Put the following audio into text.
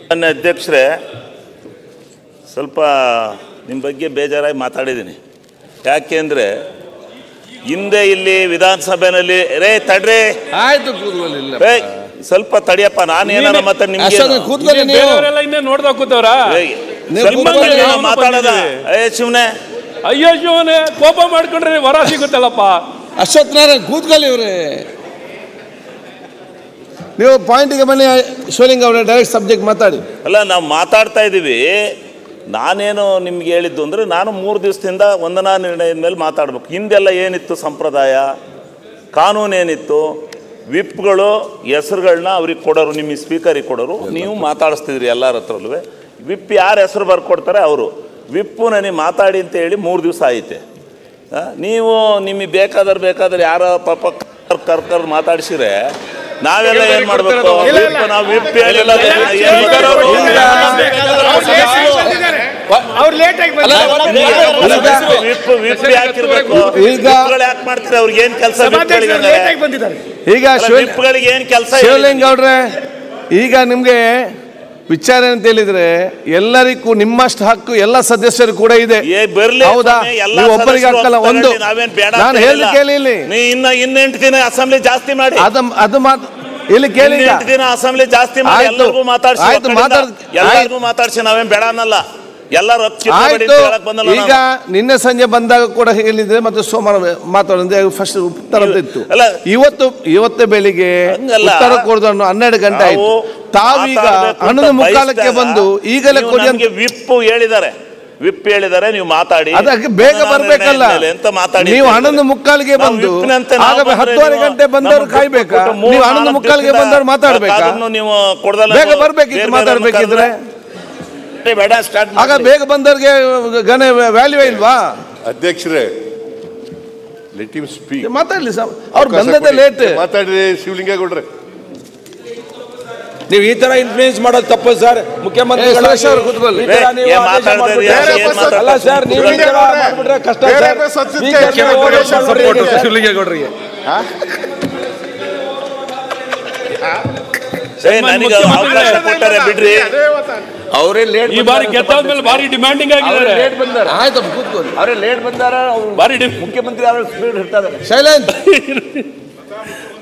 ಮಾನ್ಯ ಅಧ್ಯಕ್ಷರೇ ಸ್ವಲ್ಪ ನಿಮ್ಮ ಬಗ್ಗೆ ಬೇಜಾರಾಗಿ ಮಾತಾಡಿದ್ದೀನಿ ಯಾಕೆಂದರೆ ಹಿಂದೆ ಇಲ್ಲಿ ವಿಧಾನಸಭೆಯಲ್ಲಿ ರೇ ತಡ್ರಿ ಆಯ್ತು ಕೂತ್ಕೊಳ್ಳಿಲ್ಲ ರೇ ಸ್ವಲ್ಪ ತಡಿಯಪ್ಪ ನಾನು ಏನಾರ ಮತ್ತೆ ನಿಮ್ಗೆ ಅಶೋಕ ಕೂತ್ಕೊಳ್ಳಿ ನೀವು ಬೇರೆಯವರೆಲ್ಲ ಇನ್ನೇ ನೋಡ್ದಾ ಕೂತವ್ರ ನೀವು ಸ್ವಲ್ಪ ಕೂತ್ಕೊಳ್ಳಿ, ತಡಿ, ನಾವು ಮಾತಾಡೋದ ಏ ಶಿವನೇ ಅಯ್ಯೋ ಶಿವನೇ ಕೋಪ ಮಾಡ್ಕೊಂಡ್ರೆ ವರ ಸಿಗುತ್ತಲ್ಲಪ್ಪ ಅಶ್ವಥ್ ನಾರಾಯಣ್ ಕೂತ್ಕೊಳ್ಳಿ ಇವ್ರೆ ನೀವು ಪಾಯಿಂಟಿಗೆ ಬನ್ನಿ ಶಿವಲಿಂಗ ಅವರೇ ಡೈರೆಕ್ಟ್ ಸಬ್ಜೆಕ್ಟ್ ಮಾತಾಡಿ ಅಲ್ಲ ನಾವು ಮಾತಾಡ್ತಾ ಇದ್ದೀವಿ ನಾನೇನು ನಿಮ್ಗೆ ಹೇಳಿದ್ದು ಅಂದರೆ ನಾನು ಮೂರು ದಿವಸದಿಂದ ವಂದನಾ ನಿರ್ಣಯದ ಮೇಲೆ ಮಾತಾಡ್ಬೇಕು ಹಿಂದೆಲ್ಲ ಏನಿತ್ತು ಸಂಪ್ರದಾಯ ಕಾನೂನು ಏನಿತ್ತು ವಿಪ್ಗಳು ಹೆಸರುಗಳನ್ನ ಅವ್ರಿಗೆ ಕೊಡೋರು ನಿಮ್ಮ ಸ್ಪೀಕರಿಗೆ ಕೊಡೋರು ನೀವು ಮಾತಾಡಿಸ್ತಿದ್ರಿ ಎಲ್ಲರ ಹತ್ರಲ್ಲೂ ವಿಪ್ ಯಾರು ಹೆಸರು ಬರ್ಕೊಡ್ತಾರೆ ಅವರು ವಿಪ್ಪು ನನಗೆ ಮಾತಾಡಿ ಅಂತ ಹೇಳಿ ಮೂರು ದಿವಸ ಐತೆ ಆ, ನೀವು ನಿಮಗೆ ಬೇಕಾದ್ರೆ ಬೇಕಾದ್ರೆ ಯಾರೋ ಪಾಪ ಕರ್ ಕರ್ ಕರ್ ಮಾತಾಡ್ಸಿದ್ರೆ ನಾವೆಲ್ಲ ಏನು ಮಾಡಬೇಕು ವಿಪ್ ನಾವು ವಿಪ್ ಹೇಳಿಲ್ಲ ಅಂದ್ರೆ ಏನ್ ಮಾಡೋದು? ಅವ್ರು ಲೇಟ್ ಆಗಿ ವಿಪ್ ವಿಪ್ ಯಾಕಿರ್ಬೇಕು ಈಗ- ವಿಪ್ಗಳು ಯಾಕೆ ಮಾಡ್ತಾರೆ ಅವ್ರಿಗೆ ಏನ್ ಕೆಲಸ ಲೇಟ್ ಆಗಿ ಬಂದಿದ್ದಾರೆ ಈಗ ಶಿವ ವಿಪ್ಗಳಿಗೆ ಏನ್ ಕೆಲಸ ಶಿವಲಿಂಗ ಅವ್ರೆ ಈಗ ನಿಮ್ಗೆ ವಿಚಾರ ಅಂತ ಹೇಳಿದ್ರೆ ಎಲ್ಲರಿಗೂ ನಿಮ್ಮಷ್ಟು ಹಕ್ಕು ಎಲ್ಲ ಸದಸ್ಯರು ಕೂಡ ಇದೆ ಏ ಬರ್ಲಿ ಹೌದಾ ಸ್ವಾಮಿ, ಎಲ್ಲ ನೀವು ಒಬ್ಬರಿಗೆ ಸದಸ್ಯರು ಹಾಕಲ್ಲ ಒಂದು ತಗೊಳ್ಳಿ, ನಾವೇನ್ ಬೇಡ ನಾನು ಅಂತ ಹೇಳಿ ಹೇಳಿಲ್ಲ. ಕೇಳಿ ಇಲ್ಲಿ ನೀ ಇನ್ನ ಇನ್ನೆಂಟು ದಿನ ಅಸೆಂಬ್ಲಿ ಜಾಸ್ತಿ ಮಾಡಿ ಅದು ಅದು ಮಾತು ಇಲ್ಲಿ ಕೇಳಿ ಈಗ. ಇನ್ನೆಂಟು ದಿನ ಅಸೆಂಬ್ಲಿ ಜಾಸ್ತಿ ಮಾಡಿ ಆಯ್ತು. ಎಲ್ಲರಿಗೂ ಮಾತಾಡ್ಸಿ ಆಯ್ತು, ಒಕ್ಕಲಿಂದ. ಮಾತಾಡ್- ಎಲ್ಲರಿಗೂ ಮಾತಾಡ್ಸಿ ನಾವೇನ್ ಬೇಡ ಅನ್ನಲ್ಲ ಎಲ್ಲರೂ ಆಯ್ತು ಈಗ ನಿನ್ನೆ ಸಂಜೆ ಬಂದಾಗ ಕೂಡ ಹೇಳಿದ್ರೆ ಮತ್ತೆ ಸೋಮವಾರ ಮಾತಾಡೋದು ಫಸ್ಟ್ ಉತ್ತರ ಅಂತ ಇತ್ತು ಅಲ್ಲ. ಇವತ್ತು ಇವತ್ತು ಬೆಳಿಗ್ಗೆ ಹಂಗಲ್ಲ. ಉತ್ತರ ಕೊಡೋದು ಅನ್ನೋ ಹನ್ನೆರಡು ಗಂಟೆ ಆಯ್ತು ತಾವೀಗ ಹನ್ನೊಂದು ಮುಕ್ಕಾಲಕ್ಕೆ ಬಂದು ಈಗಲೇ ಕೊಡಿ ಅಂತ ವಿಪ್ ಹೇಳಿದ್ದಾರೆ ವಿಪ್ ಹೇಳಿದ್ದಾರೆ ನೀವು ಮಾತಾಡಿ ಅದಕ್ಕೆ ಬೇಗ ನಾನು ಬರ್ಬೇಕಲ್ಲ ನಿರ್ಣಯದ ಮೇಲೆ ಅಂತ ಮಾತಾಡಿ ನೀವು ಅಂತ ಹನ್ನೊಂದು ಮುಕ್ಕಾಲಿಗೆ ನಾವು ಬಂದು ವಿಪ್ನಂತೆ ನಾವು ಆಗ ಬಂದ್ರೆ ಹತ್ತುವರೆ ನೀವು ಗಂಟೆ ಬಂದವರು ನಮ್ಮ ಕಾಯ್ಬೇಕಾ ಕೊಟ್ಟು ಮೂರು ನೀವು ಹನ್ನೊಂದು ನಾಲ್ಕು ಮುಕ್ಕಾಲಿಗೆ ದಿವಸದ ಬಂದವರು ಮಾತಾಡ್ಬೇಕಾ ಅದನ್ನು ನೀವು ಕೊಡದಲ್ಲ ಬೇಗ ಬರ್ಬೇಕಿತ್ತು ಮಾತಾಡ್ಬೇಕಿದ್ರೆ ಬೇಡ ಸ್ಟಾರ್ಟ್ ಆಗ ಬೇಗ ಬಂದವ್ರಿಗೆ ಗಣ ವ್ಯಾಲ್ಯೂ ಇಲ್ವಾ ಅಧ್ಯಕ್ಷರೇ ಲೆಟ್ ಹಿಮ್ ಸ್ಪೀಕ್ ಮಾತಾಡ್ಲಿ ಸರ್ ಅವ್ರು ಬಂದದ್ದೇ ಲೇಟ್ ಮಾತಾಡ್ರಿ ಶಿವಲಿಂಗೇಗೌಡ್ರೆ ನೀವು ಈ ತರ ಇನ್ಫ್ಲೂಯೆನ್ಸ್ ಮಾಡೋದು ತಪ್ಪು ಸರ್ ಮುಖ್ಯಮಂತ್ರಿ ಏ, ಸುರೇಶ್ ಅವ್ರು ಕೂತ್ಕೊಳ್ಳಿ. ಏ, ಮಾತಾಡ್ತಾರೆ, ಯಾರು ಏನ್ ಮಾತಾಡ್ತಾರೆ? ಅಲ್ಲ ಸರ್ ನೀವು ಈ ತರ ಮಾಡ್ಬಿಟ್ರೆ ಕಷ್ಟ ಬೇರೆ ಸರ್ ಬೇರೆ ಸತ್ಯಕ್ಕೆ Speaker ಗೆ ಮುಖ್ಯಮಂತ್ರಿ ಹೋಗಿ support ನೋಡಿ ಸರ್. ಶಿವಲಿಂಗೇಗೌಡರಿಗೆ ಏ, ನನಗೆ ಅವಕಾಶ ಕೊಟ್ಟಾರೆ ಬಿಡ್ರಿ ಅವರೇ ಲೇಟ್ ಈ ಬಾರಿ ಗೆದ್ದಾದ್ಮೇಲೆ ಭಾರಿ ಡಿಮ್ಯಾಂಡಿಂಗ್ ಆಗಿದ್ದಾರೆ ಲೇಟ್ ಬಂದಾರ ಆಯ್ತು ಕೂತ್ಕೊಳ್ಳಿ ಅವರೇ ಲೇಟ್ ಬಂದಾರ ಅವ್ರು ಭಾರಿ ಡಿ ಮುಖ್ಯಮಂತ್ರಿ ಅವರ ಸ್ಪೀಡ್ ಇರ್ತಾರೆ ಶೈಲೇಂದ್ರ